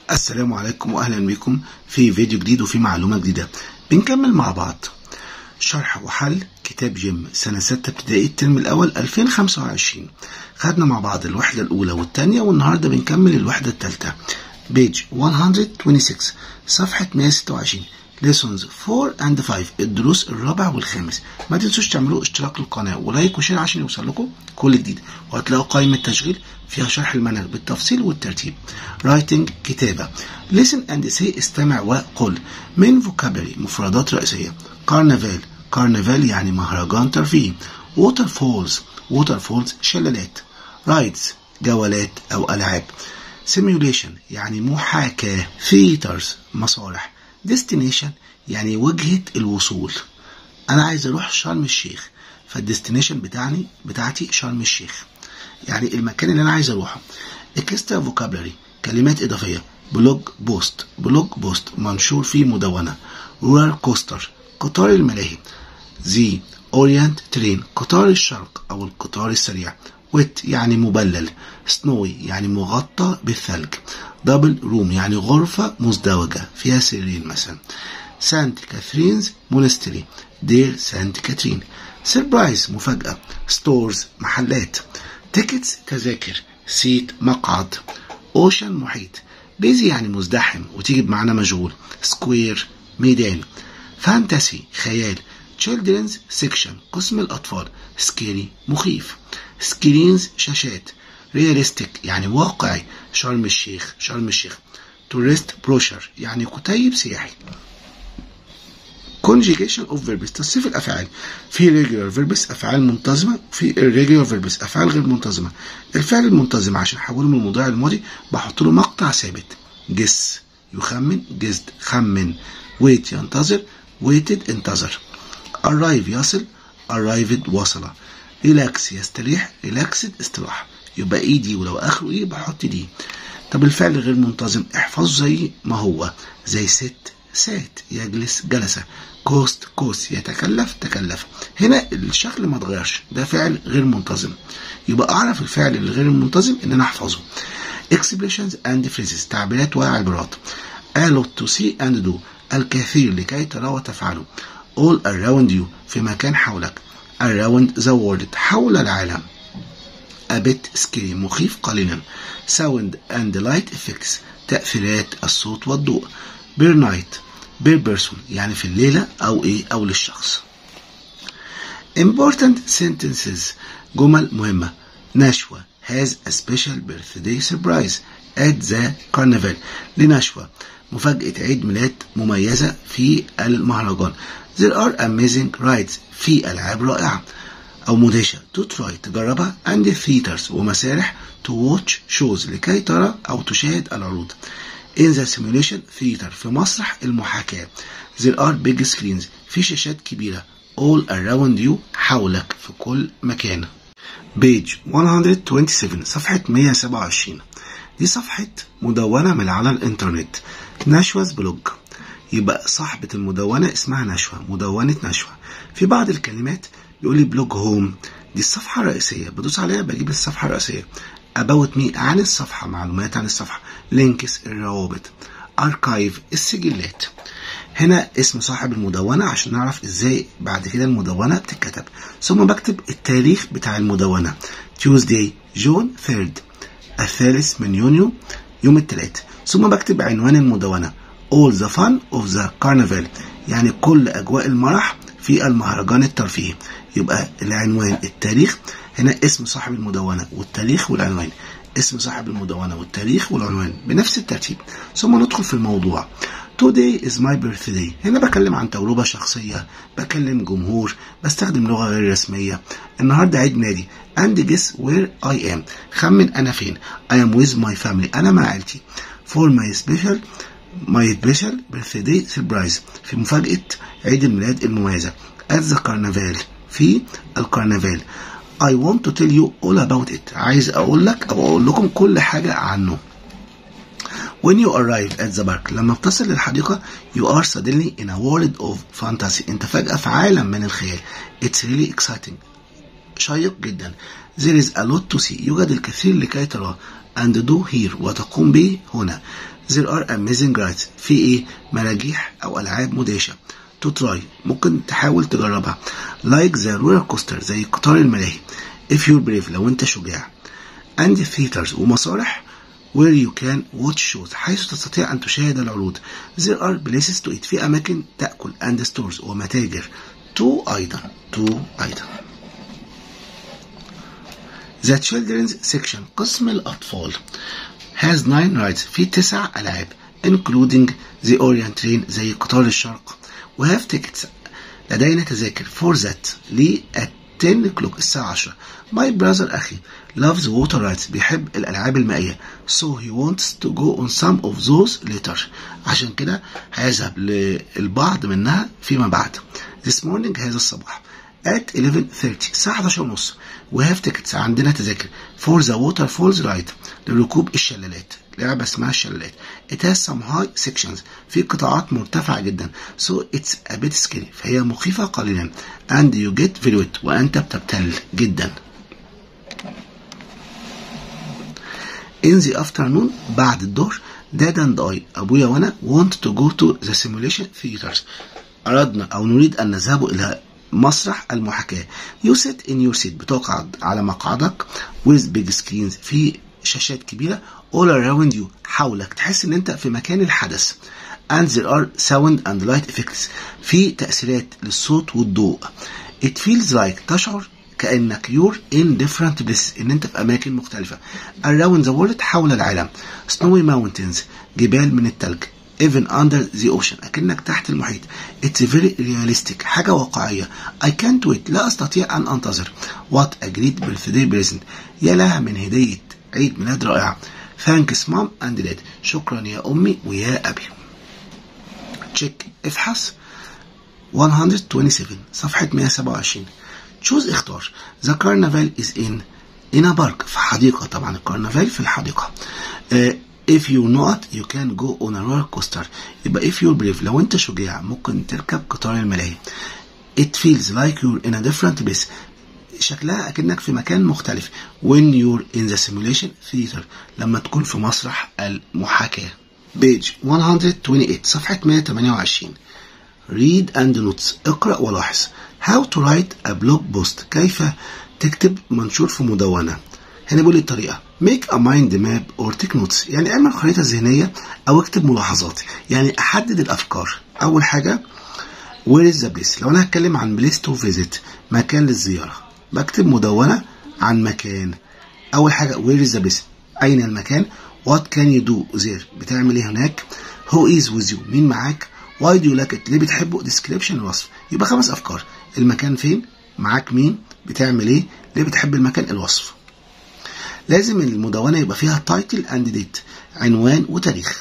السلام عليكم واهلا بكم في فيديو جديد وفي معلومه جديده بنكمل مع بعض شرح وحل كتاب جيم سنه 6 ابتدائي الترم الاول 2025 خدنا مع بعض الوحده الاولى والثانيه والنهارده بنكمل الوحده الثالثه بيج 126 صفحه 126 lessons 4 and 5 الدروس الرابع والخامس ما تنسوش تعملوا اشتراك للقناه ولايك وشير عشان يوصل لكم كل جديد وهتلاقوا قائمه تشغيل فيها شرح المنهج بالتفصيل والترتيب writing كتابه listen and say استمع وقل من vocabulary مفردات رئيسيه carnival carnival يعني مهرجان ترفيهي waterfalls waterfalls شلالات rides جولات او العاب simulation يعني محاكاه theaters مسارح destination يعني وجهة الوصول أنا عايز أروح شرم الشيخ فالديستنيشن بتاعني بتاعتي شرم الشيخ يعني المكان اللي أنا عايز أروحه اكسترا فوكابلري كلمات إضافية بلوج بوست بلوج بوست منشور في مدونة رولر كوستر قطار الملاهي زي اورينت ترين قطار الشرق أو القطار السريع ويت يعني مبلل سنوي يعني مغطى بالثلج دبل روم يعني غرفة مزدوجة فيها سريرين مثلا سانت كاثرينز مونستري دير سانت كاترين سربرايز مفاجأة ستورز محلات تيكتس تذاكر سيت مقعد اوشن محيط بيزي يعني مزدحم وتيجي بمعنى مشغول سكوير ميدان فانتسي خيال تشيلدرنز سيكشن قسم الأطفال سكيري مخيف سكرينز شاشات رياليستيك يعني واقعي شرم الشيخ شرم الشيخ تورست بروشر يعني كتيب سياحي conjugation of verbs تصريف الافعال في regular verbs افعال منتظمه في irregular verbs افعال غير منتظمه الفعل المنتظم عشان احوله من المضارع الماضي بحط له مقطع ثابت جس يخمن جزد خمن wait ينتظر waited انتظر arrive يصل arrived وصل ريلاكس يستريح ريلاكسد استراحة يبقى اي دي ولو اخره ايه بحط دي طب الفعل غير منتظم احفظه زي ما هو زي ست سات يجلس جلسة كوست كوست يتكلف تكلف هنا الشكل ما اتغيرش ده فعل غير منتظم يبقى اعرف الفعل الغير المنتظم ان انا احفظه expressions and phrases تعبيرات وعبارات a lot to see and do الكثير لكي ترى وتفعله all around you في مكان حولك around the world حول العالم a bit scary مخيف قليلا sound and light effects تأثيرات الصوت والضوء per night per person يعني في الليلة أو إيه أو للشخص important sentences جمل مهمة نشوة has a special birthday surprise at the carnival لنشوة مفاجأة عيد ميلاد مميزة في المهرجان There are amazing rides في ألعاب رائعة أو مدهشة to try تجربها and theaters ومسارح to watch shows لكي ترى أو تشاهد العروض in the simulation theater في مسرح المحاكاة there are big screens في شاشات كبيرة all around you حولك في كل مكان page 127 صفحة 127 دي صفحة مدونة من على الإنترنت نشوز بلوج يبقى صاحبة المدونة اسمها نشوة مدونة نشوة في بعض الكلمات يقول لي بلوج هوم دي الصفحة الرئيسية بدوس عليها بجيب الصفحة الرئيسية about me عن الصفحة معلومات عن الصفحة لينكس الروابط اركايف السجلات هنا اسم صاحب المدونة عشان نعرف ازاي بعد كده المدونة بتتكتب ثم بكتب التاريخ بتاع المدونة Tuesday جون 3 الثالث من يونيو يوم الثلاث ثم بكتب عنوان المدونة all the fun of the carnival يعني كل أجواء المرح في المهرجان الترفيهي يبقى العنوان التاريخ هنا اسم صاحب المدونة والتاريخ والعنوان اسم صاحب المدونة والتاريخ والعنوان بنفس الترتيب ثم ندخل في الموضوع Today is my birthday هنا بكلم عن تجربة شخصية بكلم جمهور بستخدم لغة غير رسمية النهاردة عيد ميلادي and guess where I am خمن أنا فين I am with my family أنا مع عيلتي for my special my special birthday surprise في مفاجأة عيد الميلاد المميزة at the carnival في الكرنفال I want to tell you all about it عايز أقول لك أو أقول لكم كل حاجة عنه When you arrive at the park لما بتصل للحديقة you are suddenly in a world of fantasy أنت فجأة في عالم من الخيال It's really exciting شيق جدا There is a lot to see يوجد الكثير لكي تراه and do here وتقوم به هنا there are amazing rides في ايه مراجيح او العاب مدهشه to try ممكن تحاول تجربها like the roller coaster زي قطار الملاهي if you're brave لو انت شجاع and theaters ومسارح where you can watch shows حيث تستطيع أن تشاهد العروض there are places to eat في أماكن تأكل and stores ومتاجر to أيضا to أيضا The children's section قسم الأطفال has nine rides في تسع ألعاب including the Orient Train زي قطار الشرق we have tickets لدينا تذاكر for that ل at 10 o'clock الساعة 10 my brother أخي loves water rides بيحب الألعاب المائية so he wants to go on some of those later عشان كده هيذهب للبعض منها فيما بعد this morning هذا الصباح at 11:30 الساعة 11 ونص we have tickets عندنا تذاكر for the waterfalls ride لركوب الشلالات لعبة اسمها الشلالات it has some high sections في قطاعات مرتفعة جدا so it's a bit scary فهي مخيفة قليلا and you get very wet وأنت بتبتل جدا in the afternoon بعد الظهر dad and I أبويا وأنا want to go to the simulation theaters أردنا أو نريد أن نذهب إلى مسرح المحاكاة you sit in your seat بتقعد على مقعدك with big screens في شاشات كبيرة all around you حولك تحس ان انت في مكان الحدث and there are sound and light effects في تأثيرات للصوت والضوء it feels like تشعر كأنك you're in different places ان انت في اماكن مختلفة around the world حول العالم snowy mountains جبال من التلج even under the ocean أكنك تحت المحيط it's very realistic حاجة واقعية I can't wait لا أستطيع أن أنتظر what a great birthday present يا لها من هدية عيد ميلاد رائعة thanks mom and dad شكرا يا أمي ويا أبي check افحص 127 صفحة 127 choose اختار the carnival is in in a park في حديقة طبعا الكرنفال في الحديقة uh, if you not you can go on a roller coaster يبقى if you're brave لو انت شجاع ممكن تركب قطار الملاهي it feels like you're in a different place شكلها أكنك في مكان مختلف when you're in the simulation theater لما تكون في مسرح المحاكاة page 128 صفحة 128 read and notes اقرأ ولاحظ how to write a blog post كيف تكتب منشور في مدونة هنا بيقول لي الطريقة make a mind map or take notes يعني اعمل خريطة ذهنية أو اكتب ملاحظات يعني أحدد الأفكار أول حاجة where is the place لو أنا هتكلم عن place to visit مكان للزيارة بكتب مدونة عن مكان أول حاجة where is the place أين المكان what can you do there بتعمل إيه هناك who is with you مين معاك why do you like it ليه بتحبه description الوصف يبقى خمس أفكار المكان فين معاك مين بتعمل إيه ليه بتحب المكان الوصف لازم المدونة يبقى فيها title and date عنوان وتاريخ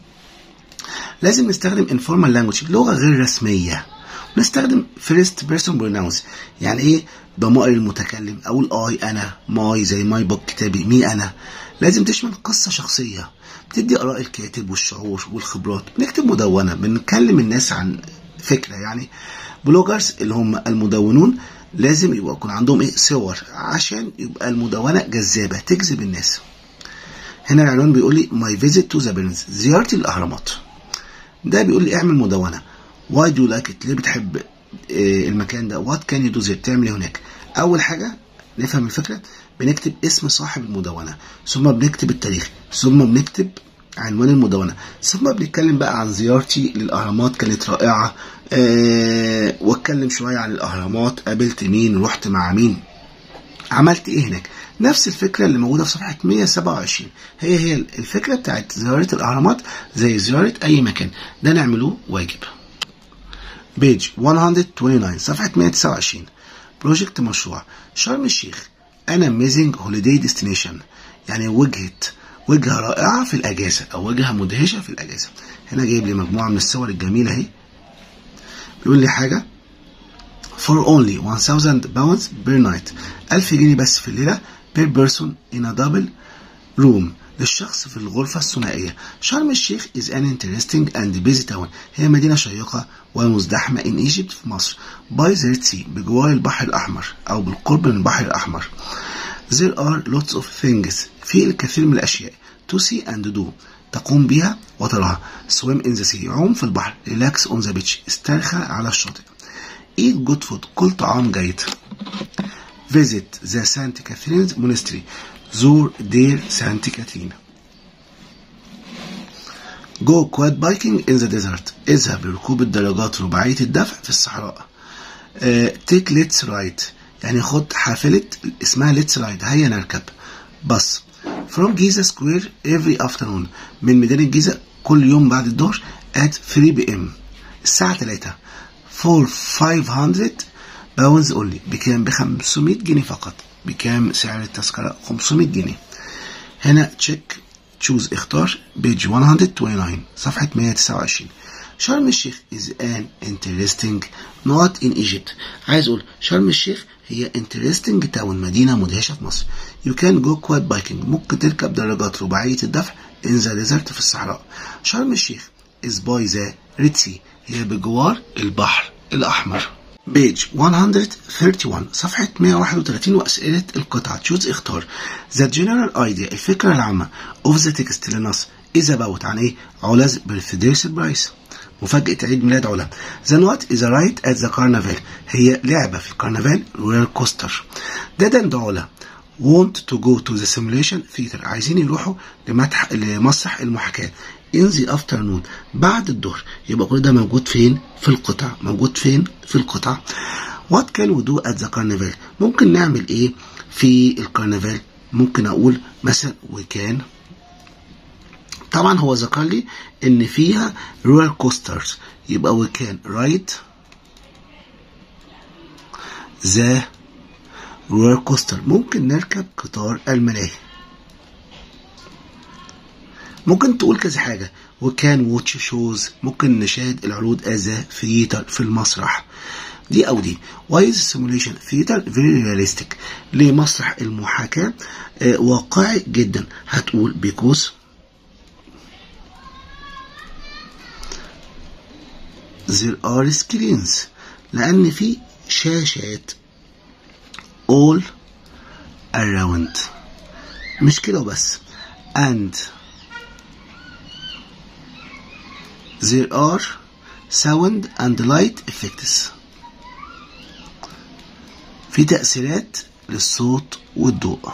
لازم نستخدم informal language لغة غير رسمية نستخدم first person pronouns يعني ايه ضمائر المتكلم او الاي انا ماي زي ماي بوك كتابي مي انا لازم تشمل قصة شخصية بتدي اراء الكاتب والشعور والخبرات بنكتب مدونة بنكلم الناس عن فكرة يعني بلوجرز اللي هم المدونون لازم يبقى يكون عندهم ايه صور عشان يبقى المدونة جذابة تجذب الناس هنا العنوان بيقول لي my visit to the pyramids زيارتي للأهرامات ده بيقول لي اعمل مدونة why do you like it ليه بتحب إيه المكان ده what can you do there بتعمل ايه هناك أول حاجة نفهم الفكرة بنكتب اسم صاحب المدونة ثم بنكتب التاريخ ثم بنكتب عنوان المدونة ثم بنتكلم بقى عن زيارتي للأهرامات كانت رائعة أه واتكلم شوية عن الأهرامات قابلت مين رحت مع مين عملت ايه هناك نفس الفكرة اللي موجودة في صفحة 127 هي هي الفكرة بتاعت زيارة الأهرامات زي زيارة أي مكان ده نعمله واجب بيج 129 صفحة 129 بروجكت مشروع شرم الشيخ أنا amazing holiday destination يعني وجهة وجهة رائعة في الأجازة أو وجهة مدهشة في الأجازة هنا جايب لي مجموعة من الصور الجميلة اهي بيقول لي حاجة for only 1000 pounds per night 1000 جنيه بس في الليلة per person in a double room للشخص في الغرفة الثنائية شرم الشيخ is an interesting and busy town هي مدينة شيقة ومزدحمة in Egypt في مصر by the Red Sea بجوار البحر الأحمر أو بالقرب من البحر الأحمر there are lots of things في الكثير من الأشياء to see and do تقوم بها وتراها swim in the sea عوم في البحر relax on the beach استرخى على الشاطئ eat good food كل طعام جيد visit the Saint Catherine's Monastery زور دير سانت كاترين go quad biking in the desert اذهب لركوب الدراجات رباعية الدفع في الصحراء uh, take let's ride يعني خد حافلة اسمها let's ride هيا نركب بس from Giza Square every afternoon من ميدان الجيزة كل يوم بعد الظهر at 3 p.m. الساعة 3 for 500 باونز اونلي بكام ب 500 جنيه فقط بكام سعر التذكرة 500 جنيه هنا تشيك تشوز اختار بيج 129 صفحة 129 شرم الشيخ is an interesting not in Egypt عايز اقول شرم الشيخ هي interesting town مدينة مدهشة في مصر you can go quad biking ممكن تركب دراجات رباعية الدفع in the desert في الصحراء شرم الشيخ is by the Red Sea هي بجوار البحر الأحمر بيج 131 صفحة 131 وأسئلة القطعة تشوز اختار The general idea الفكرة العامة of the text للنص is about عن ايه علا's birthday surprise مفاجأة عيد ميلاد علا The note is a ride at the carnival هي لعبة في الكرنفال رولر كوستر دادا and علا want to go to the simulation theater عايزين يروحوا لمتح... لمسرح المحاكاة in the afternoon بعد الظهر يبقى كل ده موجود فين في القطع موجود فين في القطع what can we do at the carnival ممكن نعمل ايه في الكرنفال ممكن اقول مثلا we can طبعا هو ذكر لي ان فيها رولر كوسترز يبقى we can ride the رولر كوستر ممكن نركب قطار الملاهي ممكن تقول كذا حاجة وكان واتش شوز ممكن نشاهد العروض أذا ثياتر في المسرح دي أو دي واي از سيموليشن ثياتر فيري رياليستيك ليه مسرح المحاكاة آه واقعي جدا هتقول بيكوز there are screens لأن في شاشات all around مش كده وبس and there are sound and light effects في تأثيرات للصوت والضوء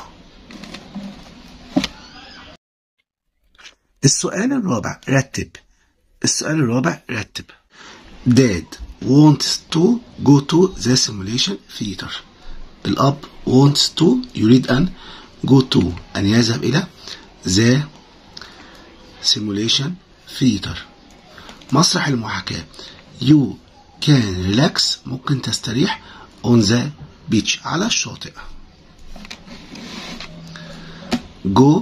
السؤال الرابع رتب السؤال الرابع رتب Dad wants to go to the simulation theater الأب wants to يريد أن go to أن يذهب إلى the simulation theater مسرح المحاكاة you can relax ممكن تستريح on the beach على الشاطئ go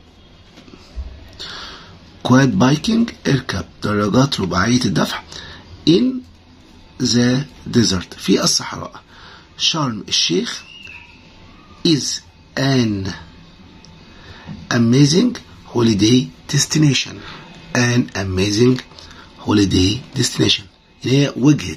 quad biking اركب دراجات رباعية الدفع in the desert في الصحراء شرم الشيخ is an amazing holiday destination an amazing holiday destination هي وجهة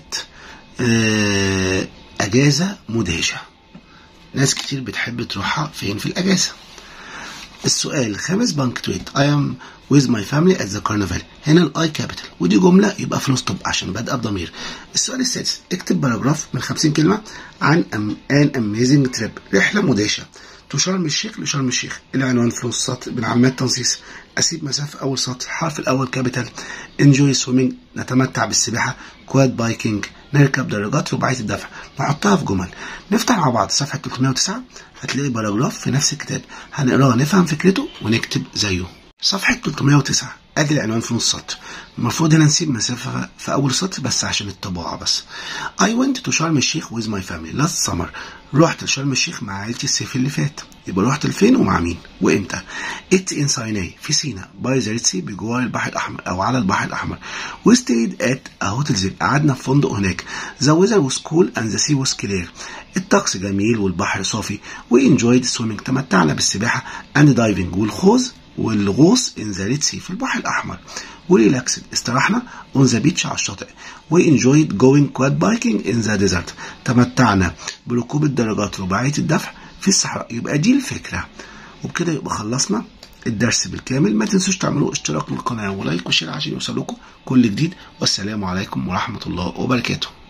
أجازة مدهشة ناس كتير بتحب تروحها فين في الأجازة السؤال الخامس بانكتويت I am with my family at the carnival هنا الاي كابيتال ودي جملة يبقى فلوس ستوب عشان بادئة بضمير السؤال السادس اكتب باراجراف من 50 كلمة عن an amazing trip رحلة مدهشة تو شرم الشيخ لشرم الشيخ العنوان في نص سطر بنعمات تنصيص اسيب مسافة اول سطر الحرف الاول كابيتال انجوي سويمنج نتمتع بالسباحة كواد بايكنج نركب دراجات رباعية الدفع نحطها في جمل نفتح مع بعض صفحة 309 هتلاقي باراجراف في نفس الكتاب هنقراه نفهم فكرته ونكتب زيه صفحة 309 ادي العنوان في نص سطر المفروض هنا نسيب مسافة في أول سطر بس عشان الطباعة بس I went to شرم الشيخ with my family last summer رحت لشرم الشيخ مع عيلتي الصيف اللي فات يبقى رحت لفين ومع مين وامتى It's in Sinai في سينا باي ذا ريد سي بجوار البحر الأحمر أو على البحر الأحمر We stayed at a hotel there قعدنا في فندق هناك The weather was cool and the sea was clear الطقس جميل والبحر صافي We enjoyed swimming تمتعنا بالسباحة and diving والخوذ والغوص in the Red Sea في البحر الأحمر وريلاكسد استراحنا on the beach على الشاطئ we enjoyed going quad biking in the desert تمتعنا بركوب الدراجات رباعية الدفع في الصحراء يبقى دي الفكرة وبكده يبقى خلصنا الدرس بالكامل ما تنسوش تعملوا اشتراك للقناة ولايك وشير عشان يوصلكم كل جديد والسلام عليكم ورحمة الله وبركاته